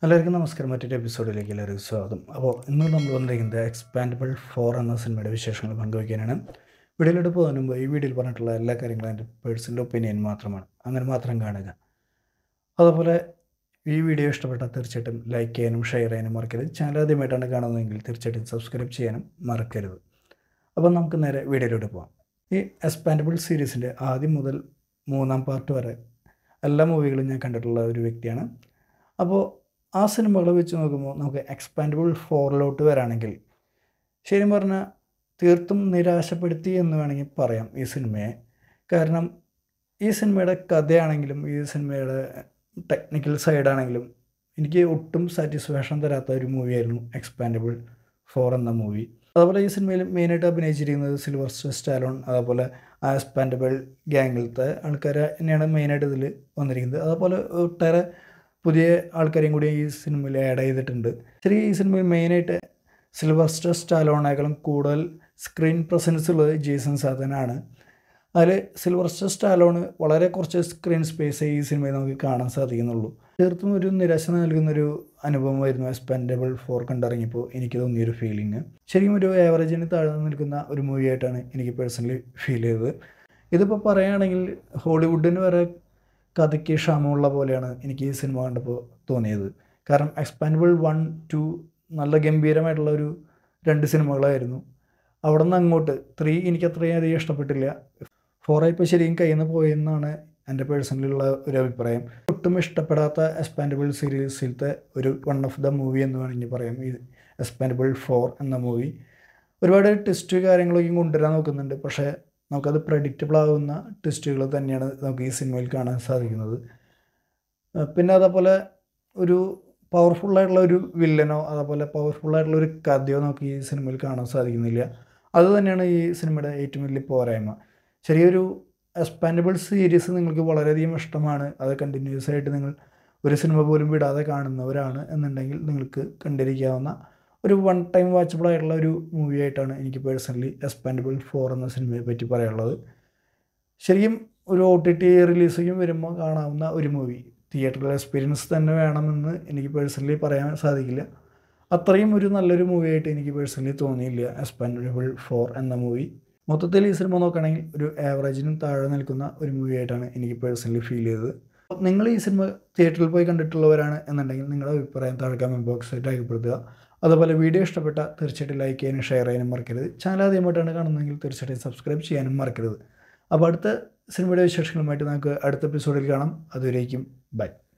എല്ലാവർക്കും നമസ്കാരം മറ്റൊരു എപ്പിസോഡിലേക്ക് എല്ലാവർക്കും സ്വാഗതം അപ്പോൾ ഇന്ന് നമ്മൾ വന്നിരിക്കുന്നത് എക്സ്പാൻഡബിൾ ഫോർ എന്ന സിനിമയുടെ വിശേഷങ്ങൾ പങ്കുവയ്ക്കാനാണ് വീഡിയോയിലോട്ട് പോകുന്നതിന് മുമ്പ് ഈ വീഡിയോയിൽ പറഞ്ഞിട്ടുള്ള എല്ലാ കാര്യങ്ങളും എൻ്റെ പേഴ്സണൽ ഒപ്പീനിയൻ മാത്രമാണ് അങ്ങനെ മാത്രം കാണുക അതുപോലെ ഈ വീഡിയോ ഇഷ്ടപ്പെട്ടാൽ തീർച്ചയായിട്ടും ലൈക്ക് ചെയ്യാനും ഷെയർ ചെയ്യാനും മറക്കരുത് ചാനൽ ആദ്യമായിട്ടാണ് കാണുന്നതെങ്കിൽ തീർച്ചയായിട്ടും സബ്സ്ക്രൈബ് ചെയ്യാനും മറക്കരുത് അപ്പോൾ നമുക്ക് നേരെ വീഡിയോയിലോട്ട് പോകാം ഈ എക്സ്പാൻഡബിൾ സീരീസിൻ്റെ ആദ്യം മുതൽ മൂന്നാം പാർട്ട് വരെ എല്ലാ മൂവികളും ഞാൻ കണ്ടിട്ടുള്ള ഒരു വ്യക്തിയാണ് അപ്പോൾ ആ സിനിമകൾ വെച്ച് നോക്കുമ്പോൾ നമുക്ക് എക്സ്പാൻഡബിൾ ഫോറിലോട്ട് വരാണെങ്കിൽ ശരിക്കും പറഞ്ഞാൽ തീർത്തും നിരാശപ്പെടുത്തി എന്ന് വേണമെങ്കിൽ പറയാം ഈ സിനിമയെ കാരണം ഈ സിനിമയുടെ കഥയാണെങ്കിലും ഈ സിനിമയുടെ ടെക്നിക്കൽ സൈഡാണെങ്കിലും എനിക്ക് ഒട്ടും സാറ്റിസ്ഫാക്ഷൻ തരാത്ത ഒരു മൂവിയായിരുന്നു എക്സ്പാൻഡബിൾ ഫോർ എന്ന മൂവി അതുപോലെ ഈ സിനിമയിൽ മെയിനായിട്ട് അഭിനയിച്ചിരിക്കുന്നത് സിൽവർ സ്റ്റാലോൺ അതേപോലെ ആ എക്സ്പാൻഡബിൾ ഗ്യാങ്ങിലത്തെ ആൾക്കാർ തന്നെയാണ് മെയിനായിട്ട് ഇതിൽ വന്നിരിക്കുന്നത് അതുപോലെ ഒട്ടേറെ പുതിയ ആൾക്കാരെയും കൂടി ഈ സിനിമയിൽ ആഡ് ചെയ്തിട്ടുണ്ട് ശരി ഈ സിനിമയിൽ മെയിനായിട്ട് സിൽവർ സ്റ്റാലോണേക്കാളും കൂടുതൽ സ്ക്രീൻ പ്രസൻസ് ഉള്ളത് ജേസൺ സാധനാണ് അതിൽ സിൽവർ സ്റ്റാലോണ് വളരെ കുറച്ച് സ്ക്രീൻ സ്പേസ് ഈ സിനിമയിൽ നമുക്ക് കാണാൻ സാധിക്കുന്നുള്ളൂ തീർത്തും ഒരു നിരാശ നൽകുന്നൊരു അനുഭവമായിരുന്നു എക്സ്പാൻഡബിൾ ഫോർ കണ്ടിറങ്ങിയപ്പോൾ എനിക്ക് തോന്നിയൊരു ഫീലിംഗ് ശരിക്കും ഒരു ആവറേജിന് താഴ്ന്നു നിൽക്കുന്ന ഒരു മൂവിയായിട്ടാണ് എനിക്ക് പേഴ്സണലി ഫീൽ ചെയ്തത് ഇതിപ്പോൾ പറയുകയാണെങ്കിൽ ഹോളിവുഡിന് വരെ കഥയ്ക്ക് ക്ഷമമുള്ള പോലെയാണ് എനിക്ക് ഈ സിനിമ കണ്ടപ്പോൾ തോന്നിയത് കാരണം എക്സ്പാൻഡബിൾ വൺ ടു നല്ല ഗംഭീരമായിട്ടുള്ള ഒരു രണ്ട് സിനിമകളായിരുന്നു അവിടെ നിന്ന് അങ്ങോട്ട് ത്രീ എനിക്ക് അത്രയും അധികം ഇഷ്ടപ്പെട്ടില്ല ഫോറായപ്പോൾ ശരിക്കും കയ്യിൽ നിന്ന് പോയെന്നാണ് എൻ്റെ പേഴ്സണലിലുള്ള ഒരു അഭിപ്രായം ഒട്ടും ഇഷ്ടപ്പെടാത്ത എക്സ്പാൻഡബിൾ സീരീസിലത്തെ ഒരു വൺ ഓഫ് ദ മൂവി എന്ന് വേണമെങ്കിൽ പറയാം ഈ എക്സ്പാൻഡബിൾ ഫോർ എന്ന മൂവി ഒരുപാട് ടെസ്റ്റ് കാര്യങ്ങളൊക്കെ കൊണ്ടുവരാൻ നോക്കുന്നുണ്ട് പക്ഷേ നമുക്കത് പ്രഡിക്റ്റബിൾ ആകുന്ന ടെസ്റ്റുകൾ തന്നെയാണ് നമുക്ക് ഈ സിനിമയിൽ കാണാൻ സാധിക്കുന്നത് പിന്നെ അതേപോലെ ഒരു പവർഫുള്ളായിട്ടുള്ള ഒരു വില്ലനോ അതേപോലെ പവർഫുള്ളായിട്ടുള്ള ഒരു കഥയോ നമുക്ക് ഈ സിനിമയിൽ കാണാൻ സാധിക്കുന്നില്ല അത് തന്നെയാണ് ഈ സിനിമയുടെ ഏറ്റവും വലിയ പോരായ്മ ചെറിയൊരു എക്സ്പാൻഡബിൾ സീരീസ് നിങ്ങൾക്ക് വളരെയധികം ഇഷ്ടമാണ് അത് കണ്ടിന്യൂസ് ആയിട്ട് നിങ്ങൾ ഒരു സിനിമ പോലും വിടാതെ കാണുന്നവരാണ് എന്നുണ്ടെങ്കിൽ നിങ്ങൾക്ക് കണ്ടിരിക്കാവുന്ന ഒരു വൺ ടൈം വാച്ചബിൾ ആയിട്ടുള്ള ഒരു മൂവി ആയിട്ടാണ് എനിക്ക് പേഴ്സണലി എക്സ്പാൻഡബിൾ ഫോർ എന്ന സിനിമയെ പറ്റി പറയാനുള്ളത് ശരിക്കും ഒരു ഒ ടി ടി റിലീസിങ്ങും വരുമ്പോൾ കാണാവുന്ന ഒരു മൂവി തിയേറ്ററിൽ എക്സ്പീരിയൻസ് തന്നെ വേണമെന്ന് എനിക്ക് പേഴ്സണലി പറയാൻ സാധിക്കില്ല അത്രയും ഒരു നല്ലൊരു മൂവിയായിട്ട് എനിക്ക് പേഴ്സണലി തോന്നിയില്ല എക്സ്പാൻഡബിൾ ഫോർ എന്ന മൂവി മൊത്തത്തിൽ ഈ സിനിമ നോക്കുകയാണെങ്കിൽ ഒരു ആവറേജിനും താഴെ നിൽക്കുന്ന ഒരു മൂവിയായിട്ടാണ് എനിക്ക് പേഴ്സണലി ഫീൽ ചെയ്തത് നിങ്ങൾ ഈ സിനിമ തിയേറ്ററിൽ പോയി കണ്ടിട്ടുള്ളവരാണ് എന്നുണ്ടെങ്കിൽ നിങ്ങളുടെ അഭിപ്രായം താഴെ കമൻറ്റ് ബോക്സിൽ രേഖപ്പെടുത്തുക അതുപോലെ വീഡിയോ ഇഷ്ടപ്പെട്ട തീർച്ചയായിട്ടും ലൈക്ക് ചെയ്യാനും ഷെയർ ചെയ്യാനും മറക്കരുത് ചാനൽ ആദ്യമായിട്ടാണ് കാണുന്നതെങ്കിൽ തീർച്ചയായിട്ടും സബ്സ്ക്രൈബ് ചെയ്യാനും മറക്കരുത് അപ്പോൾ അടുത്ത സിനിമയുടെ വിശേഷങ്ങളുമായിട്ട് നമുക്ക് അടുത്ത എപ്പിസോഡിൽ കാണാം അതുവരേക്കും ബൈ